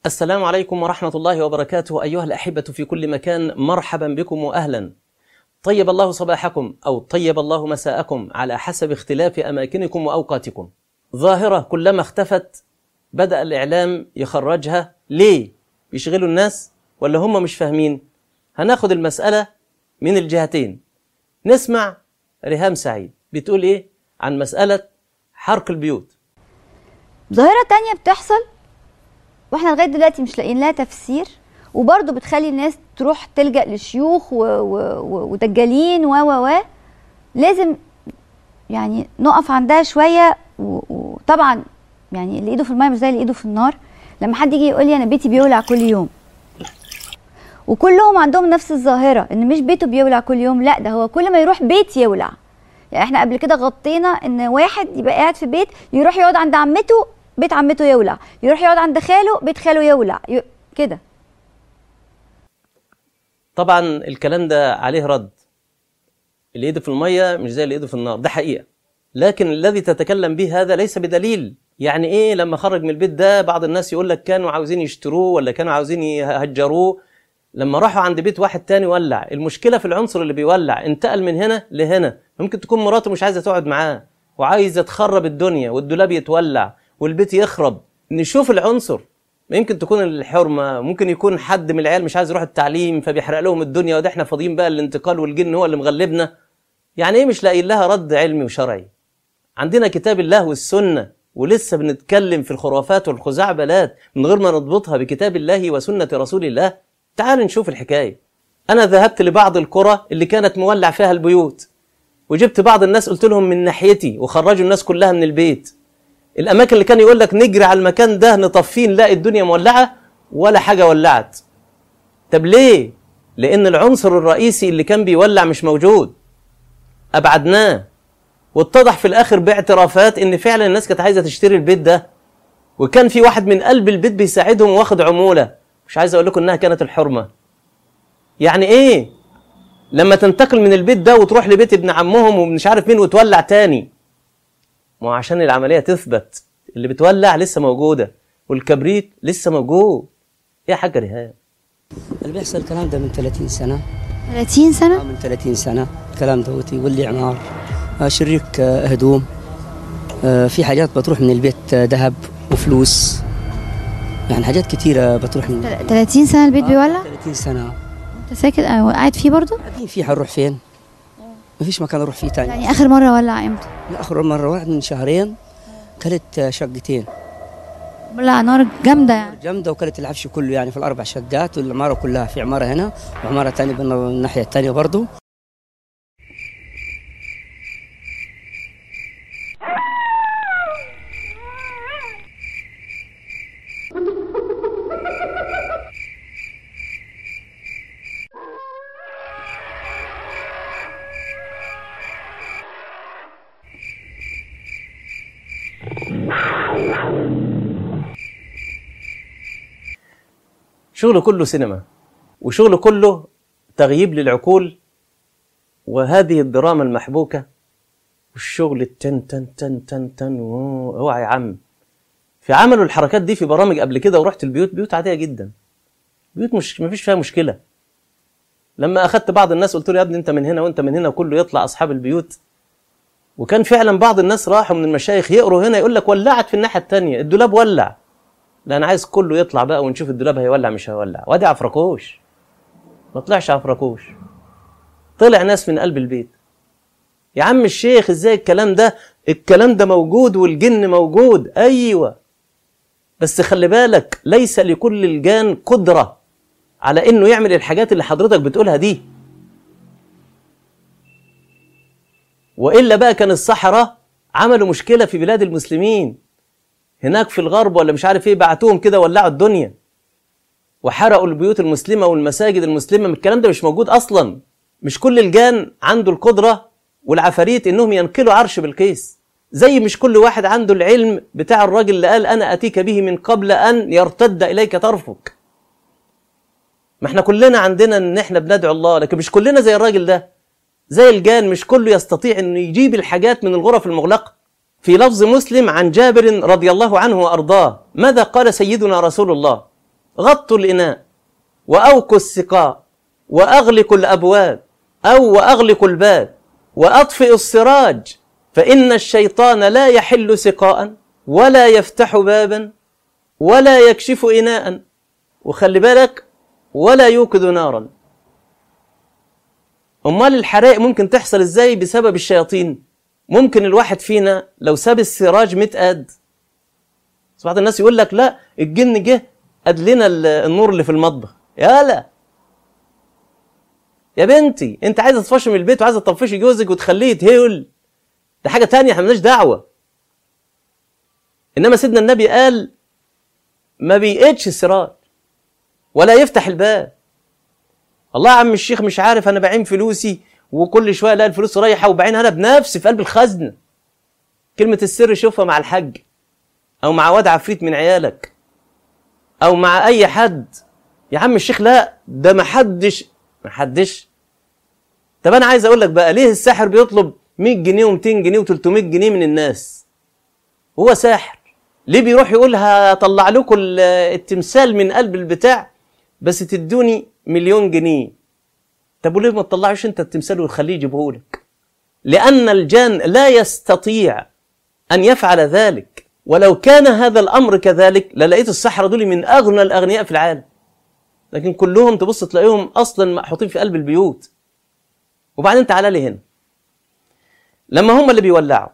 السلام عليكم ورحمة الله وبركاته أيها الأحبة في كل مكان مرحبا بكم وأهلا طيب الله صباحكم أو طيب الله مساءكم على حسب اختلاف أماكنكم وأوقاتكم ظاهرة كلما اختفت بدأ الإعلام يخرجها ليه؟ بيشغلوا الناس ولا هم مش فاهمين؟ هناخد المسألة من الجهتين نسمع ريهام سعيد بتقول إيه عن مسألة حرق البيوت ظاهرة تانية بتحصل واحنا لغاية دلوقتي مش لاقيين لها تفسير وبرضه بتخلي الناس تروح تلجأ لشيوخ و- و- و- ودجالين و و و لازم يعني نقف عندها شوية و- وطبعا يعني اللي ايده في الماء مش زي اللي ايده في النار لما حد يجي يقول لي انا بيتي بيولع كل يوم وكلهم عندهم نفس الظاهرة ان مش بيته بيولع كل يوم لا ده هو كل ما يروح بيت يولع يعني احنا قبل كده غطينا ان واحد يبقى قاعد في بيت يروح يقعد عند عمته بيت عمته يولع يروح يقعد عند خاله بيت خاله يولع ي... كده طبعا الكلام ده عليه رد اللي ايده في الميه مش زي اللي ايده في النار ده حقيقه لكن الذي تتكلم به هذا ليس بدليل يعني ايه لما خرج من البيت ده بعض الناس يقول لك كانوا عاوزين يشتروه ولا كانوا عاوزين يهجروه لما راحوا عند بيت واحد تاني ولع المشكله في العنصر اللي بيولع انتقل من هنا لهنا ممكن تكون مراته مش عايزه تقعد معاه وعايزه تخرب الدنيا والدولاب يتولع والبيت يخرب نشوف العنصر يمكن تكون الحرمه ممكن يكون حد من العيال مش عايز يروح التعليم فبيحرق لهم الدنيا وده احنا فاضيين بقى الانتقال والجن هو اللي مغلبنا يعني ايه مش لاقيين لها رد علمي وشرعي عندنا كتاب الله والسنه ولسه بنتكلم في الخرافات والخزعبلات من غير ما نضبطها بكتاب الله وسنه رسول الله تعال نشوف الحكايه انا ذهبت لبعض القرى اللي كانت مولع فيها البيوت وجبت بعض الناس قلت لهم من ناحيتي وخرجوا الناس كلها من البيت الاماكن اللي كان يقول لك نجري على المكان ده نطفيه نلاقي الدنيا مولعه ولا حاجه ولعت طب ليه لان العنصر الرئيسي اللي كان بيولع مش موجود ابعدناه واتضح في الاخر باعترافات ان فعلا الناس كانت عايزه تشتري البيت ده وكان في واحد من قلب البيت بيساعدهم واخد عموله مش عايز اقول لكم انها كانت الحرمه يعني ايه لما تنتقل من البيت ده وتروح لبيت ابن عمهم ومش عارف مين وتولع تاني ما هو عشان العمليه تثبت اللي بتولع لسه موجوده والكبريت لسه موجود ايه يا حاجه ريهام اللي بيحصل الكلام ده من 30 سنة 30 آه، سنة من 30 سنة الكلام دوت يولي عمار آه، شريك آه، هدوم آه، في حاجات بتروح من البيت آه، ذهب وفلوس يعني حاجات كتيرة بتروح من 30 سنة البيت بيولع 30 سنة انت ساكت آه، قاعد فيه برضه قاعدين فيه حنروح فين؟ ما فيش مكان اروح فيه تاني يعني اخر مرة ولع امتى اخر مرة واحد من شهرين كلت آه، شقتين ولع نار جامدة يعني جامدة وكلت العفش كله يعني في الأربع شقات والعمارة كلها في عمارة هنا وعمارة تانية بالناحية التانية برضو شغله كله سينما وشغله كله تغييب للعقول وهذه الدراما المحبوكة والشغل التن تن تن تن تن أوه، اوعى يا عم في عملوا الحركات دي في برامج قبل كده ورحت البيوت بيوت عادية جدا بيوت مش ما فيش فيها مشكلة لما أخدت بعض الناس قلت له يا ابني أنت من هنا وأنت من هنا وكله يطلع أصحاب البيوت وكان فعلا بعض الناس راحوا من المشايخ يقروا هنا يقول لك ولعت في الناحية التانية الدولاب ولع لا انا عايز كله يطلع بقى ونشوف الدولاب هيولع مش هيولع وادي عفركوش ما طلعش عفركوش طلع ناس من قلب البيت يا عم الشيخ ازاي الكلام ده الكلام ده موجود والجن موجود ايوه بس خلي بالك ليس لكل الجان قدرة على انه يعمل الحاجات اللي حضرتك بتقولها دي والا بقى كان السحرة عملوا مشكلة في بلاد المسلمين هناك في الغرب ولا مش عارف ايه بعتوهم كده ولعوا الدنيا وحرقوا البيوت المسلمة والمساجد المسلمة الكلام ده مش موجود أصلا مش كل الجان عنده القدرة والعفاريت إنهم ينقلوا عرش بالقيس زي مش كل واحد عنده العلم بتاع الراجل اللي قال أنا أتيك به من قبل أن يرتد إليك طرفك ما احنا كلنا عندنا ان احنا بندعو الله لكن مش كلنا زي الراجل ده زي الجان مش كله يستطيع انه يجيب الحاجات من الغرف المغلقه في لفظ مسلم عن جابر رضي الله عنه وارضاه ماذا قال سيدنا رسول الله غطوا الإناء وأوكوا السقاء وأغلقوا الأبواب أو وأغلقوا الباب وأطفئوا السراج فإن الشيطان لا يحل سقاء ولا يفتح بابا ولا يكشف إناء وخلي بالك ولا يوقد نارا أمال الحرائق ممكن تحصل إزاي بسبب الشياطين ممكن الواحد فينا لو ساب السراج متقد بس بعض الناس يقول لك لا الجن جه قد لنا ال- النور اللي في المطبخ يا لا يا بنتي انت عايزه تفشي من البيت وعايزه تطفشي جوزك وتخليه يتهول ده حاجه تانية احنا مالناش دعوه انما سيدنا النبي قال ما بيقيدش السراج ولا يفتح الباب الله يا عم الشيخ مش عارف انا بعين فلوسي وكل شويه الاقي الفلوس رايحه وبعينها انا بنفسي في قلب الخزنه كلمه السر شوفها مع الحج او مع واد عفريت من عيالك او مع اي حد يا عم الشيخ لا ده ما حدش ما حدش طب انا عايز اقول لك بقى ليه الساحر بيطلب 100 جنيه و200 جنيه و300 جنيه من الناس هو ساحر ليه بيروح يقول هطلع لكم ال- التمثال من قلب البتاع بس تدوني مليون جنيه طب وليه ما تطلعش انت التمثال وتخليه يجيبهولك لان الجان لا يستطيع ان يفعل ذلك ولو كان هذا الامر كذلك للقيت السحرة دول من اغنى الاغنياء في العالم لكن كلهم تبص تلاقيهم اصلا محطوطين في قلب البيوت وبعدين تعالى لي هنا لما هم اللي بيولعوا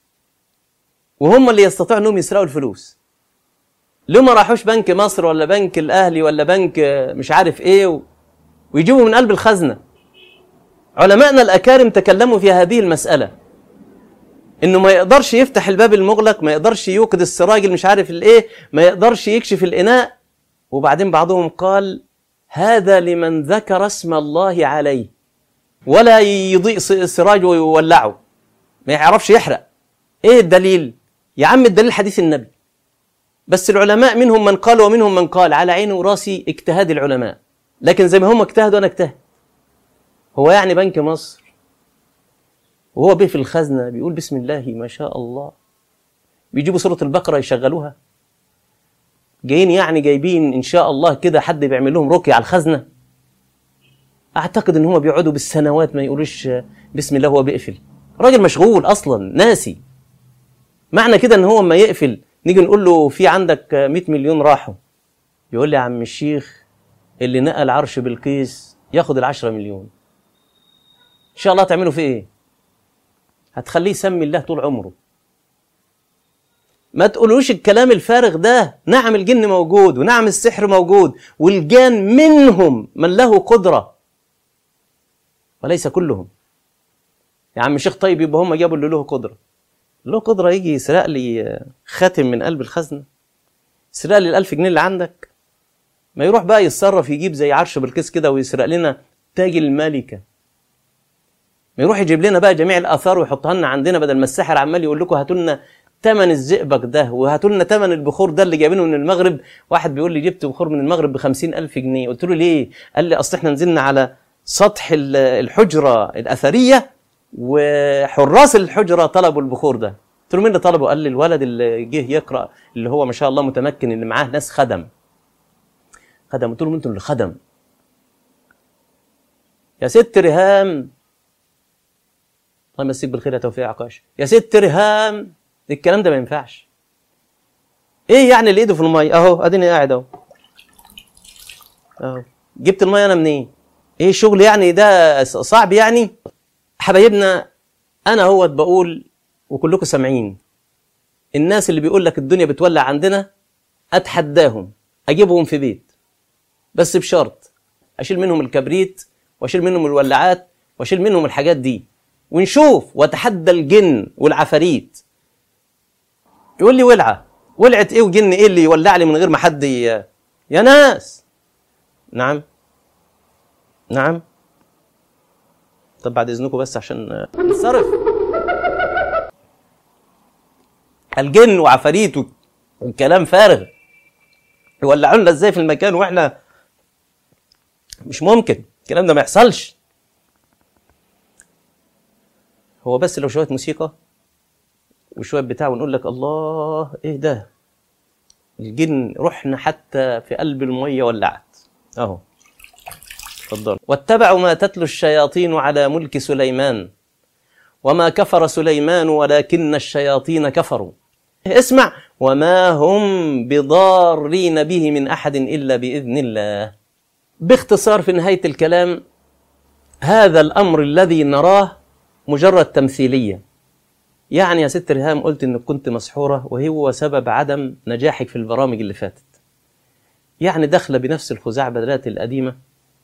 وهم اللي يستطيعوا انهم يسرقوا الفلوس ليه ما راحوش بنك مصر ولا بنك الاهلي ولا بنك مش عارف ايه و... ويجيبوا من قلب الخزنه علمائنا الاكارم تكلموا في هذه المساله انه ما يقدرش يفتح الباب المغلق ما يقدرش يوقد السراج اللي مش عارف الايه ما يقدرش يكشف الاناء وبعدين بعضهم قال هذا لمن ذكر اسم الله عليه ولا يضيء س- السراج ويولعه ما يعرفش يحرق ايه الدليل يا عم الدليل حديث النبي بس العلماء منهم من قال ومنهم من قال على عيني وراسي اجتهاد العلماء لكن زي ما هم اجتهدوا انا اجتهد هو يعني بنك مصر وهو به في الخزنة بيقول بسم الله ما شاء الله بيجيبوا سورة البقرة يشغلوها جايين يعني جايبين إن شاء الله كده حد بيعمل لهم رقية على الخزنة أعتقد إن هم بيقعدوا بالسنوات ما يقولوش بسم الله وهو بيقفل راجل مشغول أصلا ناسي معنى كده إن هو أما يقفل نيجي نقول له في عندك 100 مليون راحوا يقول لي يا عم الشيخ اللي نقل عرش بالقيس ياخد العشرة مليون إن شاء الله تعملوا فيه إيه هتخليه يسمي الله طول عمره ما تقولوش الكلام الفارغ ده نعم الجن موجود ونعم السحر موجود والجان منهم من له قدرة وليس كلهم يا عم الشيخ طيب يبقى هم جابوا اللي له قدرة له قدرة يجي يسرق لي خاتم من قلب الخزنة يسرق لي الألف جنيه اللي عندك ما يروح بقى يتصرف يجيب زي عرش بالكيس كده ويسرق لنا تاج الملكة ما يروح يجيب لنا بقى جميع الاثار ويحطها لنا عندنا بدل ما الساحر عمال يقول لكم هاتوا لنا ثمن الزئبق ده وهاتوا لنا ثمن البخور ده اللي جايبينه من المغرب واحد بيقول لي جبت بخور من المغرب ب ألف جنيه قلت له ليه قال لي اصل احنا نزلنا على سطح ال- الحجره الاثريه وحراس الحجره طلبوا البخور ده قلت له مين اللي طلبه قال لي الولد اللي جه يقرا اللي هو ما شاء الله متمكن اللي معاه ناس خدم خدم قلت لهم انتوا اللي خدم يا ست ريهام الله يمسيك بالخير يا توفيق عكاش يا ست ريهام الكلام ده ما ينفعش ايه يعني اللي ايده في الميه اهو اديني قاعد اهو اهو جبت الميه انا منين ايه الشغل يعني ده ص- صعب يعني حبايبنا انا هو بقول وكلكم سامعين الناس اللي بيقول لك الدنيا بتولع عندنا اتحداهم اجيبهم في بيت بس بشرط اشيل منهم الكبريت واشيل منهم الولاعات واشيل منهم الحاجات دي ونشوف واتحدى الجن والعفاريت يقول لي ولعه ولعت ايه وجن ايه اللي يولع لي من غير ما حد ي... يا ناس نعم نعم طب بعد اذنكم بس عشان نتصرف الجن وعفاريت و- والكلام فارغ يولعوا لنا ازاي في المكان واحنا مش ممكن الكلام ده ما يحصلش هو بس لو شويه موسيقى وشويه بتاع ونقول لك الله ايه ده الجن رحنا حتى في قلب المية ولعت اهو اتفضل واتبعوا ما تتلو الشياطين على ملك سليمان وما كفر سليمان ولكن الشياطين كفروا اسمع وما هم بضارين به من احد الا باذن الله باختصار في نهايه الكلام هذا الامر الذي نراه مجرد تمثيليه يعني يا ست ريهام قلت انك كنت مسحوره وهو سبب عدم نجاحك في البرامج اللي فاتت يعني داخله بنفس الخزعبلات القديمه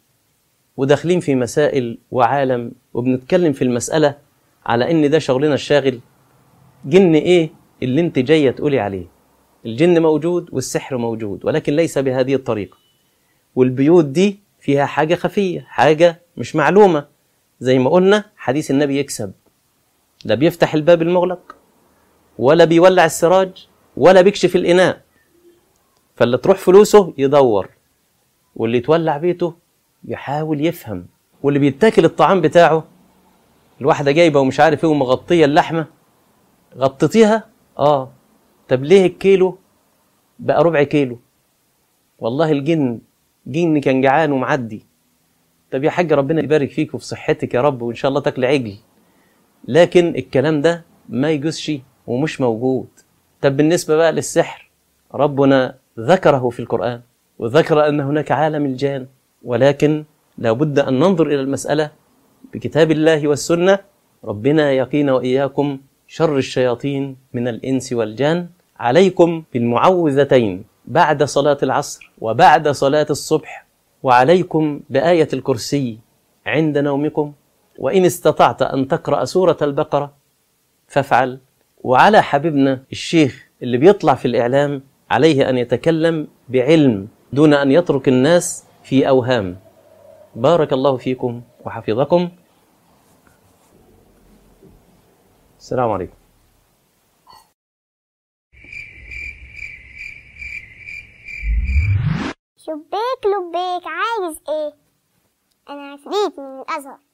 وداخلين في مسائل وعالم وبنتكلم في المساله على ان ده شغلنا الشاغل جن ايه اللي انت جايه تقولي عليه الجن موجود والسحر موجود ولكن ليس بهذه الطريقه والبيوت دي فيها حاجه خفيه حاجه مش معلومه زي ما قلنا حديث النبي يكسب لا بيفتح الباب المغلق ولا بيولع السراج ولا بيكشف الإناء فاللي تروح فلوسه يدور واللي يتولع بيته يحاول يفهم واللي بيتاكل الطعام بتاعه الواحدة جايبة ومش عارف ايه ومغطية اللحمة غطيتيها اه طب ليه الكيلو بقى ربع كيلو والله الجن جن كان جعان ومعدي طب يا حاج ربنا يبارك فيك وفي صحتك يا رب وان شاء الله تاكل عجل لكن الكلام ده ما يجوزش ومش موجود طب بالنسبة بقى للسحر ربنا ذكره في القرآن وذكر أن هناك عالم الجان ولكن لابد أن ننظر إلى المسألة بكتاب الله والسنة ربنا يقينا وإياكم شر الشياطين من الإنس والجان عليكم بالمعوذتين بعد صلاة العصر وبعد صلاة الصبح وعليكم بآية الكرسي عند نومكم وإن استطعت أن تقرأ سورة البقرة فافعل وعلى حبيبنا الشيخ اللي بيطلع في الإعلام عليه أن يتكلم بعلم دون أن يترك الناس في أوهام بارك الله فيكم وحفظكم السلام عليكم شبيك لبيك عايز ايه انا عفريت من الازهر